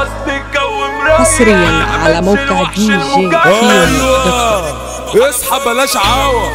حصريا على موقع دي جي كيمو ايوه اصحى بلاش عاوة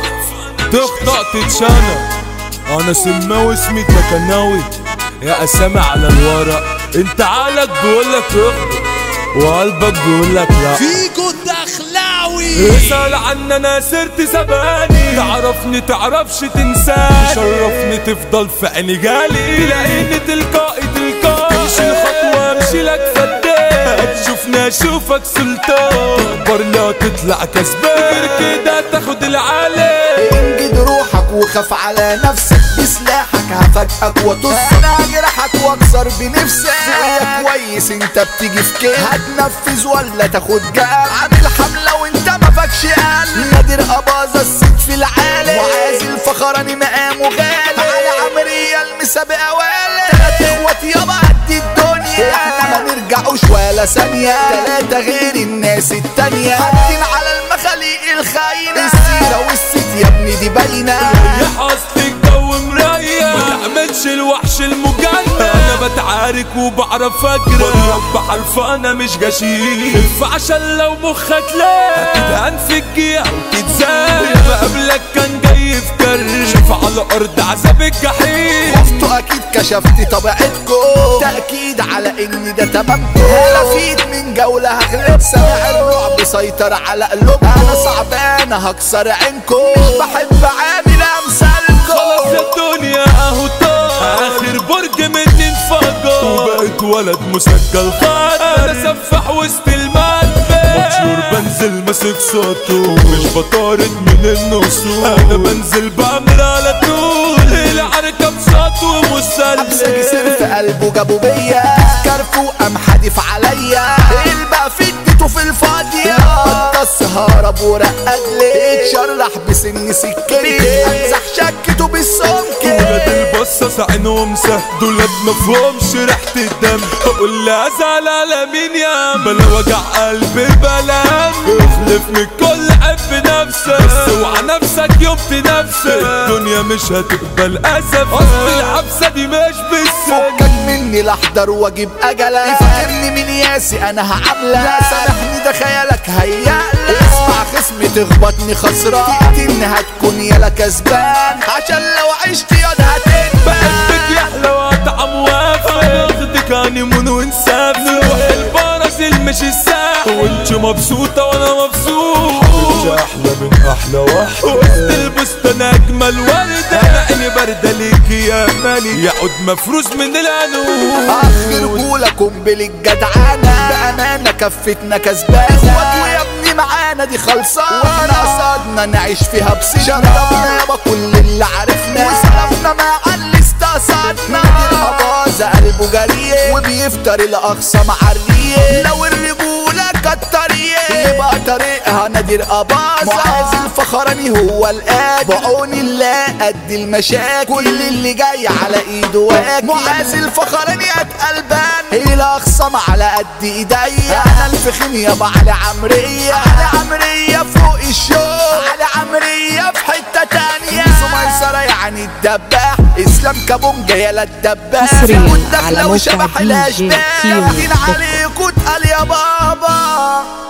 تخطأ تتشنى انا سماوي اسمي تكناوي يا اسامي على الورق انت عقلك بيقولك اخطأ وقلبك بيقولك لا فيكو الدخلاوي اسأل عن انا سرت زماني تعرفني تعرفش تنساني شرفني تفضل في عيني جالي تلاقيني تلقائي تلقائي امشي الخطوة امشي لك فدان هتشوفني اشوفك سلطان تكبر لا تطلع كسبان غير كده تاخد العالي انجد روحك وخاف على نفسك بسلاحك هفاجئك وتصك انا هجرحك واكسر بنفسك يا كويس انت بتيجي في كده هتنفذ ولا تاخد جاب عامل حملة وانت ما فاكش قلب نادر اباظة الست في العالي وعازل فخراني مقامه غالي على عمرية المسابقة والي تلات اخوات يابا قد الدنيا احنا ما نرجعوش ولا ثانية تلاتة غير الناس التانية حاطين على المخاليق الخاينة السيرة والست يا ابني دي باينة يا حظي الجو مريح ما تعملش الوحش المجنن انا بتعارك وبعرف اجري برب حرف انا مش غشيم فعشان لو مخك لا هتدهن في الجيع وتتزاح لما قبلك كان جاي في كر شوف على الارض عذاب الجحيم خفتوا اكيد كشفت طبيعتكم تأكيد على ان ده تمامكم هلفيت من جولة هغلب سامع الرعب سيطر على قلوبكم انا صعبان هكسر عينكم مش بحب عامل خلاص امثالكم يا الدنيا اهو طار اخر برج مني انفجر وبقيت ولد مسجل خاطر انا سفاح وسط المدفع مطيور بنزل ماسك صوته مش بطارد من النصوص انا بنزل بعمل على طول العركة بصوت ومسلم امسك سر في قلبه جابوا بيا كرفو قام حادف عليا البقى في اديته في الفاضية قطص هرب ورقد لي اتشرح بسن سكري امسح شكته بالسمك ولاد البصة عينهم سه دولاب مفهومش ريحة الدم بقول لي ازعل على مين يا عم بلا وجع قلبي بلا هم اخلف من كل حب نفسك بس اوعى نفسك يوم تنفسك الدنيا مش هتقبل اسف اصل الحبسة دي مش بالسن فكك مني لاحضر واجيب اجلك فاكرني من ياسي انا هعاملك لا سامحني ده خيالك هيقلق اسمع خصمي تخبطني خسران تقتلني هتكون يالا كسبان عشان لو عشت ياض بحبك هتنبان يا حلوة طعم وافر اخدك هانيمون ونسافر نروح البرازيل مش الساحل وانت مبسوطة وانا مبسوط انت احلى من احلى واحدة وسط البستان اجمل وردة انا عيني باردة ليكي يا مالي يعود مفروس من العنود اخر رجولة قنبل الجدعانة بأمانة كفتنا كسبانة اخوات ويا ابني معانا دي خلصانة واحنا قصدنا نعيش فيها بسنة شربنا يابا كل اللي عرفنا وسلفنا مع اللي استقصدنا نادر باظة قلبه جريء وبيفطر الأقصى مع الريق لو الرجولة كالطريق يبقى طريقها نادر أباظة معاذ الفخراني هو القاد بعون الله قد المشاكل كل اللي جاي على ايده واكل معاذ الفخراني اتقلبان الاخصم على قد ايديا انا الفخم يابا على عمرية على عمرية فوق الشوق على عمرية في حتة تانية ميسرة يعني الدباح اسلام كابونجا يالا الدباح حصرياً والدخلة على موقع وشبح دي جي الاشباح كيمو واخدين عليكوا اتقل يا بابا